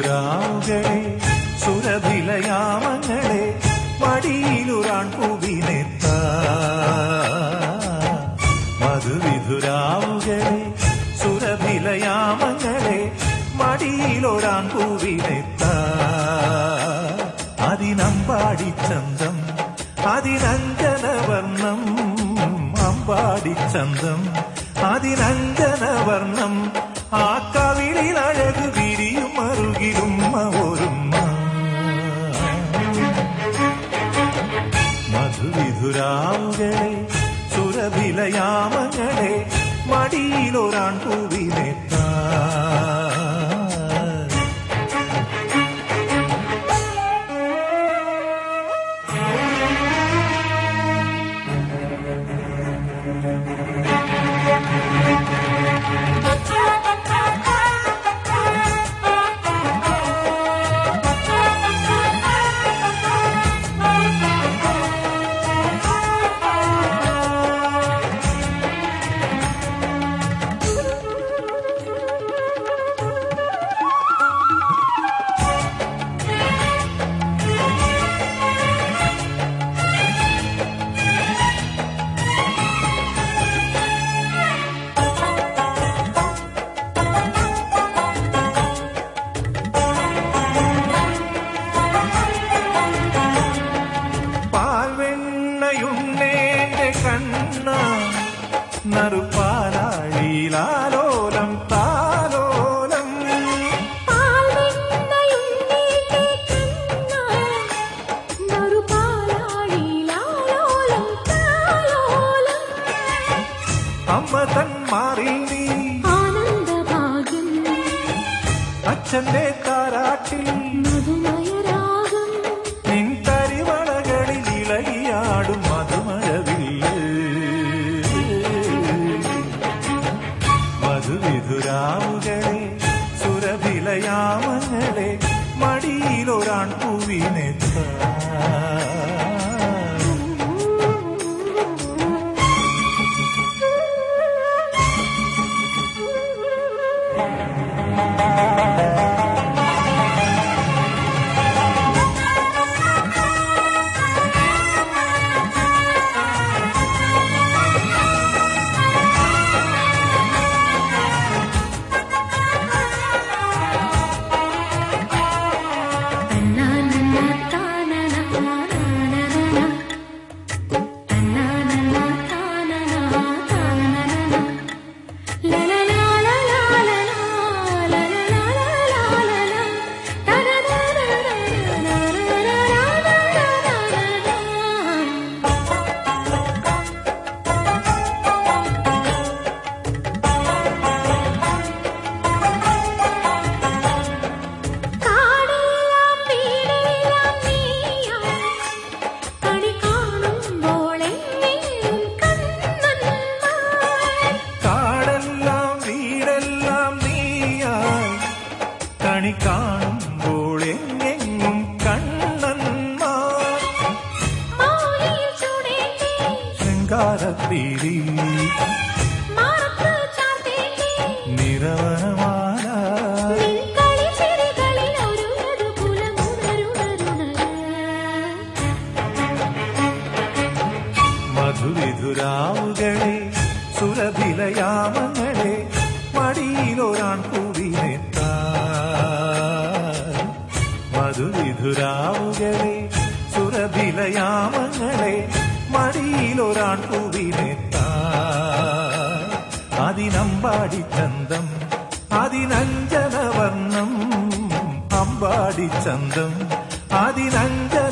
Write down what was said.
മധുവിധുരാവുകളെ സുരഭിലയാമങ്ങളെ മടിയിലുറാൻ പൂവിനെത്ത മധുവിധുരാവുകളെ സുരഭിലയാമങ്ങളെ മടിയിലൊരാൻ പൂവിനെത്ത അതിനമ്പാടി ചന്തം അതിനഞ്ജനവർണം അമ്പാടി ചന്തം അതിനഞ്ജനവർണം ആ കവിളിൽ അഴക് വിരിയും അറുകിലും ഒരുമ്മ മധുവിധുരാവുകളെ സുരഭിലയാമങ്ങളെ മടിയിലൊരാൺ പൂവിനെത്താ പാൽവെണ്ണയുണ്ണേന്റെ കണ്ണ നറുപാലാഴിയിലാലോലം താലോലം അമ്മ തന്മാറിൽ നീ അച്ഛന്റെ താരാട്ടിൽ നിൻ തരിവളകളിൽ ഇളകിയാടും മധുമഴവില്ല് മധുവിധുരാവുകളെ സുരഭിലയാമങ്ങളെ മടിയിലൊരാൺ പൂവിനെത്ത കാടെല്ലാം വീടെല്ലാം നീയായി കണി കാണുമ്പോൾ എങ്ങെങ്ങും കണ്ണന്മാർ ശൃംഗാരത്തിരി നിരവനമാല മധുവിധുരാവുകളെ സുരഭിലയാമങ്ങളെ മടിയിലൊരാൺ പൂവിനെത്ത മധുവിധുരാവുകളെ സുരഭിലയാമങ്ങളെ മടിയിലൊരാൺ പൂവിനെത്ത അതിനമ്പാടി ചന്തം അതിനഞ്ജനവർണം അമ്പാടി ചന്തം അതിനഞ്ജന